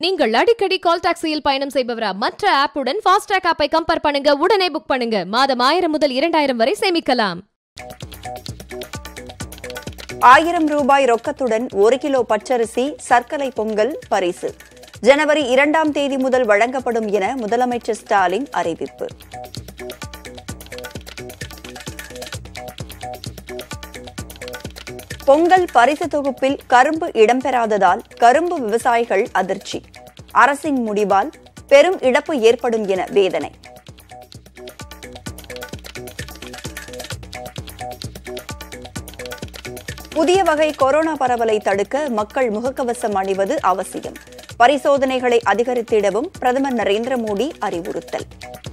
நீங்கள் அடிக்கடி கால் டாக்ஸியில் பயணம் செய்பவரா மற்ற ஆப்புடன் ஃபாஸ்டாக் ஆப்பை கம்பேர் பண்ணுங்க உடனே புக் பண்ணுங்க மாதம் ஆயிரம் முதல் இரண்டாயிரம் வரை சேமிக்கலாம் ஆயிரம் ரூபாய் ரொக்கத்துடன் ஒரு கிலோ பச்சரிசி சர்க்கரை பொங்கல் பரிசு ஜனவரி இரண்டாம் தேதி முதல் வழங்கப்படும் என முதலமைச்சர் ஸ்டாலின் அறிவிப்பு பொங்கல் பரிசு தொகுப்பில் கரும்பு இடம்பெறாததால் கரும்பு விவசாயிகள் அதிர்ச்சி அரசின் முடிவால் பெரும் இழப்பு ஏற்படும் என வேதனை புதிய வகை கொரோனா பரவலை தடுக்க மக்கள் முகக்கவசம் அணிவது அவசியம் பரிசோதனைகளை அதிகரித்திடவும் பிரதமர் நரேந்திர மோடி அறிவுறுத்தல்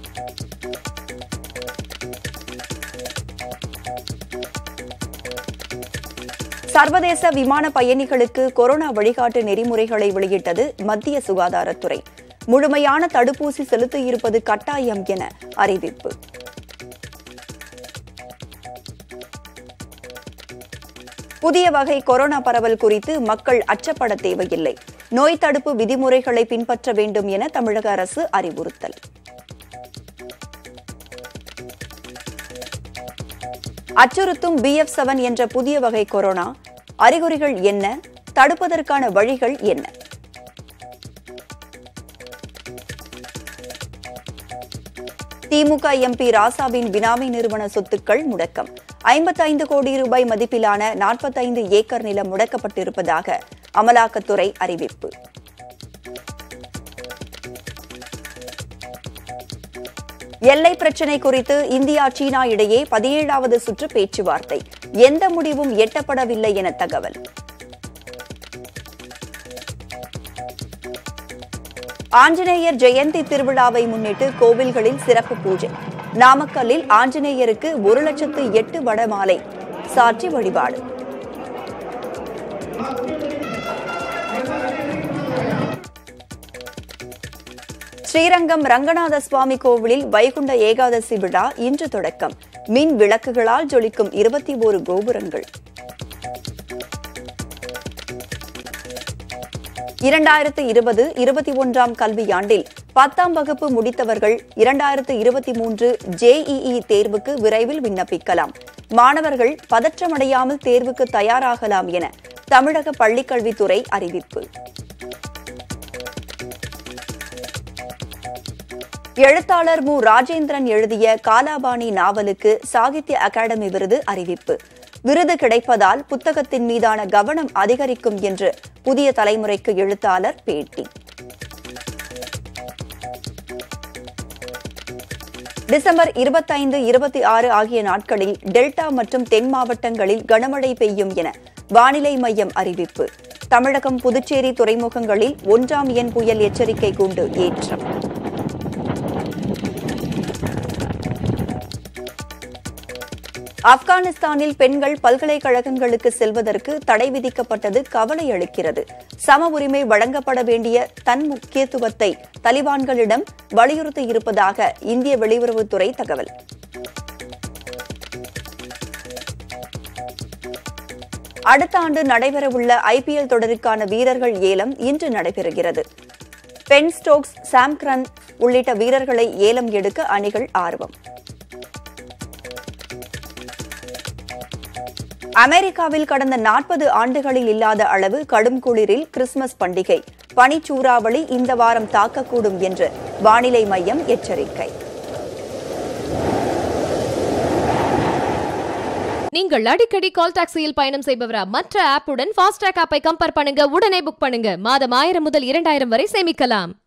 சர்வதேச விமான பயணிகளுக்கு கொரோனா வழிகாட்டு நெறிமுறைகளை வெளியிட்டது மத்திய சுகாதாரத்துறை முழுமையான தடுப்பூசி செலுத்தியிருப்பது கட்டாயம் என அறிவிப்பு புதிய வகை கொரோனா பரவல் குறித்து மக்கள் அச்சப்பட தேவையில்லை நோய் தடுப்பு விதிமுறைகளை பின்பற்ற வேண்டும் என தமிழக அரசு அறிவுறுத்தல் அச்சுறுத்தும் பிஎஃப் செவன் என்ற புதிய வகை கொரோனா அறிகுறிகள் என்ன தடுப்பதற்கான வழிகள் என்ன திமுக எம்பி ராசாவின் பினாமி நிறுவன சொத்துக்கள் முடக்கம் ஐம்பத்தைந்து கோடி ரூபாய் மதிப்பிலான நாற்பத்தைந்து ஏக்கர் நிலம் முடக்கப்பட்டிருப்பதாக அமலாக்கத்துறை அறிவிப்பு எல்லை பிரச்சினை குறித்து இந்தியா சீனா இடையே பதினேழாவது சுற்று பேச்சுவார்த்தை எந்த முடிவும் எட்டப்படவில்லை என தகவல் ஆஞ்சநேயர் ஜெயந்தி திருவிழாவை முன்னிட்டு கோவில்களில் சிறப்பு பூஜை நாமக்கல்லில் ஆஞ்சநேயருக்கு ஒரு லட்சத்து எட்டு வடமாலை சாற்றி வழிபாடு ஸ்ரீரங்கம் ரங்கநாத சுவாமி கோவிலில் வைகுண்ட ஏகாதசி விழா இன்று தொடக்கம் மின் விளக்குகளால் ஜொலிக்கும் இருபத்தி ஓரு கோபுரங்கள் இரண்டாயிரத்து இருபது இருபத்தி ஒன்றாம் கல்வியாண்டில் பத்தாம் வகுப்பு முடித்தவர்கள் இரண்டாயிரத்து இருபத்தி மூன்று ஜேஇஇ தேர்வுக்கு விரைவில் விண்ணப்பிக்கலாம் மாணவர்கள் பதற்றமடையாமல் தேர்வுக்கு தயாராகலாம் என தமிழக பள்ளிக்கல்வித்துறை அறிவிப்பு எழுத்தாளர் மு ராஜேந்திரன் எழுதிய காலாபாணி நாவலுக்கு சாகித்ய அகாடமி விருது அறிவிப்பு விருது கிடைப்பதால் புத்தகத்தின் மீதான கவனம் அதிகரிக்கும் என்று புதிய தலைமுறைக்கு எழுத்தாளர் பேட்டி டிசம்பர் இருபத்தைந்து இருபத்தி ஆறு ஆகிய நாட்களில் டெல்டா மற்றும் தென் மாவட்டங்களில் கனமழை பெய்யும் என வானிலை மையம் அறிவிப்பு தமிழகம் புதுச்சேரி துறைமுகங்களில் ஒன்றாம் எண் புயல் எச்சரிக்கை கூண்டு ஏற்றம் ஆப்கானிஸ்தானில் பெண்கள் பல்கலைக்கழகங்களுக்கு செல்வதற்கு தடை விதிக்கப்பட்டது கவலை அளிக்கிறது சம உரிமை வழங்கப்பட வேண்டிய தன் முக்கியத்துவத்தை தலிபான்களிடம் வலியுறுத்தி இருப்பதாக இந்திய வெளியுறவுத்துறை தகவல் அடுத்த ஆண்டு நடைபெறவுள்ள ஐபிஎல் தொடருக்கான வீரர்கள் ஏலம் இன்று நடைபெறுகிறது பென் ஸ்டோக்ஸ் சாம்க்ரன் உள்ளிட்ட வீரர்களை ஏலம் எடுக்க அணிகள் ஆர்வம் அமெரிக்காவில் கடந்த நாற்பது ஆண்டுகளில் இல்லாத அளவு கடும் குளிரில் கிறிஸ்துமஸ் பண்டிகை பனிச்சூறாவளி இந்த வாரம் தாக்கக்கூடும் என்று வானிலை மையம் எச்சரிக்கை நீங்கள் அடிக்கடி கால் டாக்ஸியில் பயணம் செய்பவரா மற்ற ஆப்புடன் ஃபாஸ்டாக் ஆப்பை கம்பேர் பண்ணுங்க உடனே புக் பண்ணுங்க மாதம் ஆயிரம் முதல் இரண்டாயிரம் வரை சேமிக்கலாம்